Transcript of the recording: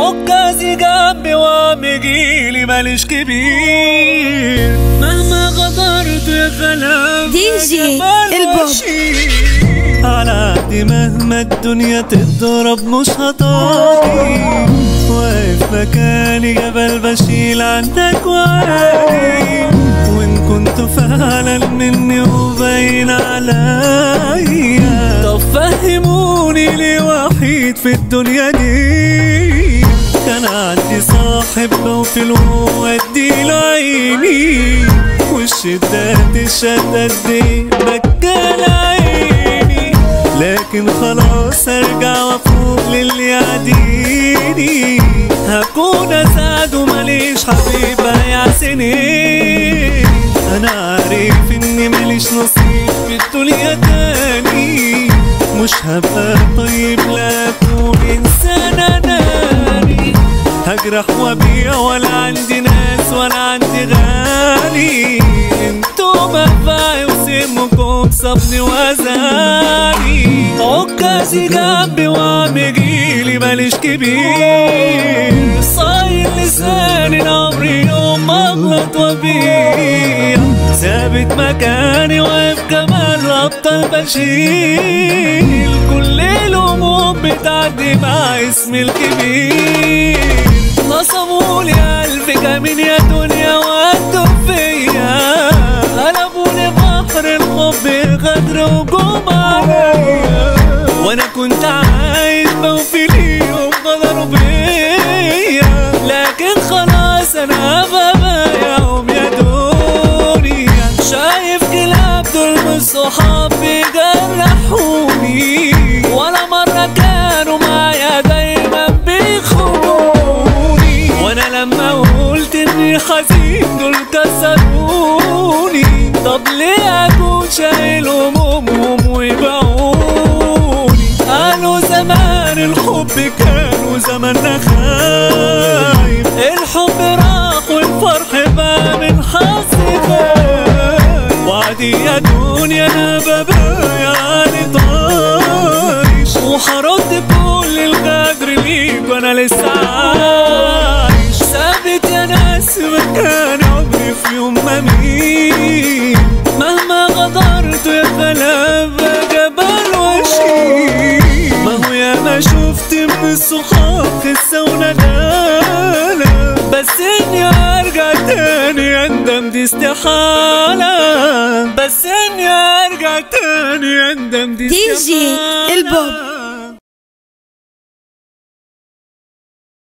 عكازي جنبي ومجيلي ماليش كبير مهما غدرت يا خلاف دي جي البوب. على قد مهما الدنيا تضرب مش هطاقي واقف مكاني جبل بشيل عندك وعادي وان كنت فعلا مني وباين عليا طب فهموني ليه وحيد في الدنيا دي كان عندي صاحب بوفي واديله عيني والشدة تشدد دي بكال عيني لكن خلاص ارجع وافوق للي يعديني هكون اسعد ومليش حبيب يا سنين انا عارف اني ماليش نصيب في الدنيا تاني مش هبقى طيب لا اكون انسان اناني هجرح وابيع ولا عندي ناس ولا عندي غالي انتوا مفاعي وسمكم صبني وزاني عكازي جنبي وعمجيلي ماليش كبير صايل لساني عمري يوم ما اغلط وابيع ثابت مكاني واقف كمان ابطال بشيل كل الهموم بتعدي مع اسمي الكبير نصبولي ألف كمين يا دنيا وقتوا فيا قلبولي بحر الحب غدر وجوم عليا وانا كنت عايز بوفي ليهم غدروا بيا لكن خلاص انا ببايعهم يا دنيا شايف كلاب دول مش صحاب بيجرحوني ولا مرة كانوا معايا دايما بيخوني وانا لما قلت اني حزين دول كسروني طب ليه اكون شايل همومهم ويبيعوني قالوا زمان الحب كان وزماننا خايف الحب راح والفرح بقى من حظي خايف وعدي يا دنيا انا ببايع طايش وهرد كل الغدر ليك وانا لسه عايش ثابت يا ناس مكان عمري في يوم ما مين مهما غدرت يا خلاف جبل وشيل ما هو يا ما شفت من الصحاب خسة وندالة بس اني ارجع تاني اندم دي استحالة بس اني ارجع تاني اندم دي دي جي